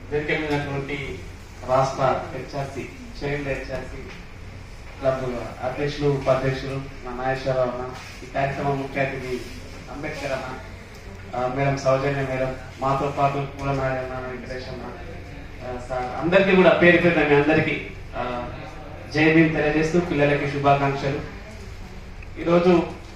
వేదికమైనటువంటి రాష్ట్ర HRC child HRC club అధ్యక్షులు ఉపాధ్యక్షులు మా నాగేశ్వరరావు అన్న ఈ కార్యక్రమం ముఖ్య అతిథి అంబేద్కర్ అన్న ఆ, మేడం సౌజన్య మేడం మాతో పాటు పూల నారాయణ అన్న, వెంకటేష్ అన్న ఆ, సార్ అందరికీ కూడా పేరు పేరున మీ అందరికీ ఆ, జై భీమ్ తెలియజేస్తూ పిల్లలకి శుభాకాంక్షలు ఈరోజు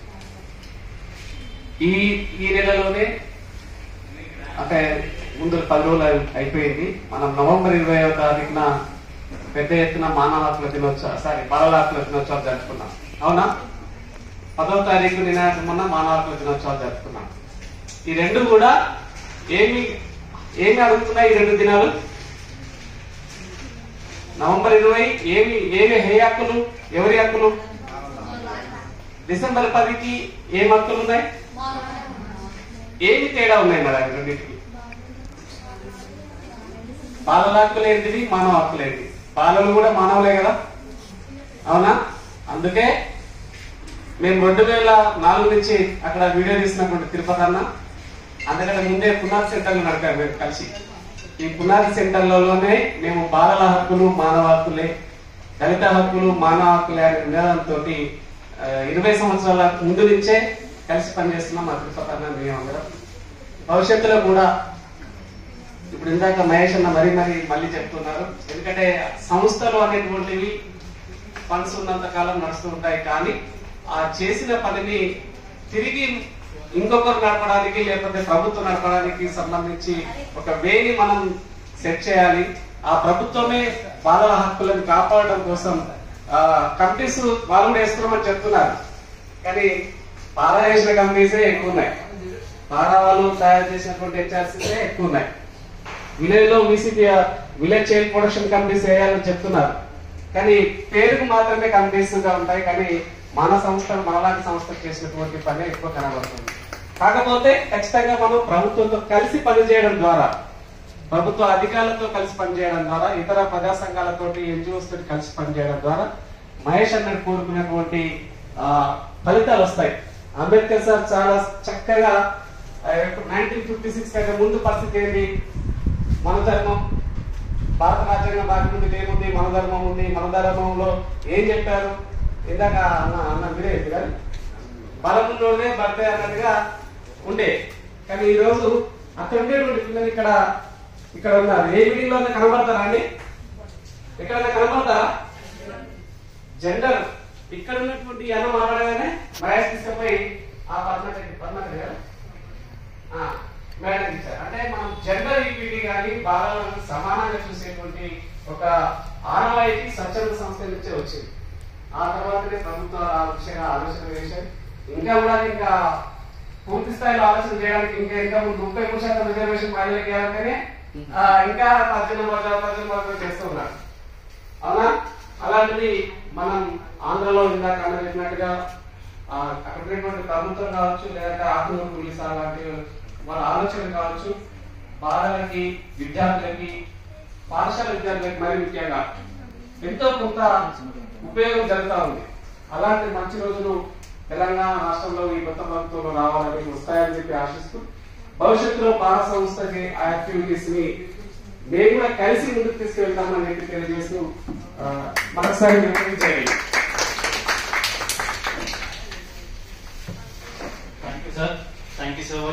ఈ ఈ నెలలోనే అంటే ముందు పది రోజులు అయి- అయిపోయింది మనం నవంబర్ ఇరవై తారీఖున పెద్ద ఎత్తున మానవ హక్కుల దినోత్సవం సారీ బాలల హక్కుల దినోత్సవం జరుపుకున్నాం అవునా పదవ తారీఖు నినాయక మొన్న మానవ హక్కుల దినోత్సవం జరుపుకున్నాం ఈ రెండు కూడా ఏమి ఏమి అడుగుతున్నాయి ఈ రెండు దినాలు నవంబర్ ఇరవై ఏమి ఏమి హే హక్కులు ఎవరి హక్కులు డిసెంబర్ పదికి ఏం హక్కులు ఉన్నాయి ఏమి తేడా ఉన్నాయి మరి అవి రెండింటికి బాలల హక్కులు ఏంటిది మానవ హక్కులు ఏంటి బాలలు కూడా మానవులే కదా అవునా అందుకే మేము రెండు వేల నాలుగు నుంచి అక్కడ వీడియో తీసినటువంటి తిరుపతి అన్న అందుకంటే ముందే పునాది సెంటర్లు నడిపాము మేము కలిసి ఈ పునాది సెంటర్లలోనే మేము బాలల హక్కులు మానవ హక్కులే దళిత హక్కులు మానవ హక్కులే అనే నినాదంతో ఇరవై సంవత్సరాల ముందు నుంచే కలిసి పనిచేస్తున్నాం మా తిరుపతి అన్న మేము అందరం భవిష్యత్తులో కూడా ఇప్పుడు ఇందాక మహేష్ అన్న మరీ మరీ మళ్ళీ చెప్తున్నారు ఎందుకంటే సంస్థలు అనేటువంటివి ఫండ్స్ ఉన్నంత కాలం నడుస్తూ ఉంటాయి కానీ ఆ చేసిన పనిని తిరిగి ఇంకొకరు నడపడానికి లేకపోతే ప్రభుత్వం నడపడానికి సంబంధించి ఒక వేని మనం సెట్ చేయాలి ఆ ప్రభుత్వమే బాలల హక్కులను కాపాడడం కోసం ఆ కంపెనీస్ వాళ్ళు కూడా వేస్తున్నామని చెప్తున్నారు కానీ పాల వేసిన కంపెనీసే ఎక్కువ ఉన్నాయి పాల వాళ్ళు తయారు చేసినటువంటి హెచ్ఆర్సీసే ఎక్కువ ఉన్నాయి విలేజ్ లో VCP village child production companies వేయాలని చెప్తున్నారు కానీ పేరుకు మాత్రమే కంపెనీస్ గా ఉంటాయి కానీ మన సంస్థలు మనలాంటి సంస్థలు చేసినటువంటి పని ఎక్కువ కనబడుతుంది కాకపోతే ఖచ్చితంగా మనం ప్రభుత్వంతో కలిసి పనిచేయడం ద్వారా ప్రభుత్వ అధికారులతో కలిసి పనిచేయడం ద్వారా ఇతర ప్రజా సంఘాలతోటి ఎన్జిఓస్ తోటి కలిసి పనిచేయడం ద్వారా మహేష్ అన్నది కోరుకున్నటువంటి ఆ, ఫలితాలు వస్తాయి అంబేద్కర్ సార్ చాలా చక్కగా నైన్టీన్ ఫిఫ్టీ సిక్స్ కంటే ముందు పరిస్థితి ఏంటి మన ధర్మం భారత రాజ్యాంగం రాకముందు ఏముంది మన ధర్మం ఉంది మన ధర్మంలో ఏం చెప్పారు ఇందాక అన్న అన్న మీరే కానీ బలమున్నోడే భర్తే అన్నట్టుగా ఉండే కానీ ఈ రోజు అక్కడ ఉండేటువంటి పిల్లలు ఇక్కడ ఇక్కడ ఉన్నారు ఏ మీటింగ్ లో కనబడతారా అండి ఎక్కడైనా కనబడతారా జెండర్ ఇక్కడ ఉన్నటువంటి అన్న మాట్లాడగానే మహేష్ తీసుకుపోయి ఆ పర్మనెంట్ పర్మనెంట్ కదా ఆ, మేడం ఇచ్చారు అంటే మనం జెండర్ ఈక్విటీ కానీ బాలలను సమానంగా చూసేటువంటి ఒక ఆనవాయితీ స్వచ్ఛంద సంస్థ నుంచే వచ్చింది ఆ తర్వాతనే ప్రభుత్వాలు ఆ విషయంగా ఆలోచన వేశాయి ఇంకా కూడా ఇంకా పూర్తి స్థాయిలో ఆలోచన చేయడానికి ఇంకా ఇంకా ముందు ముప్పై మూడు శాతం రిజర్వేషన్ మహిళలకు ఇవ్వాలంటేనే ఆ, ఇంకా పద్దెనిమిది వందల పద్దెనిమిది వందలు చేస్తూ ఉన్నారు అవునా అలాంటిది మనం ఆంధ్రలో ఇందాక అన్న చెప్పినట్టుగా ఆ, అక్కడ ఉన్నటువంటి ప్రభుత్వం కావచ్చు లేదంటే ఆకులు పోలీస్ అలాంటి వాళ్ళ ఆలోచనలు కావచ్చు బాలలకి విద్యార్థులకి పాఠశాల విద్యార్థులకి మరి ముఖ్యంగా ఎంతో కొంత ఉపయోగం జరుగుతూ ఉంది అలాంటి మంచి రోజులు తెలంగాణ రాష్ట్రంలో ఈ కొత్త ప్రభుత్వంలో రావాలని వస్తాయని చెప్పి ఆశిస్తూ భవిష్యత్తులో పాల సంస్థకి ఆ యాక్టివిటీస్ ని మేము కూడా కలిసి ముందుకు తీసుకెళ్తామని చెప్పి తెలియజేస్తూ ఆ, మరొకసారి నిర్వహించేయండి Thank you, sir. Thank you so much.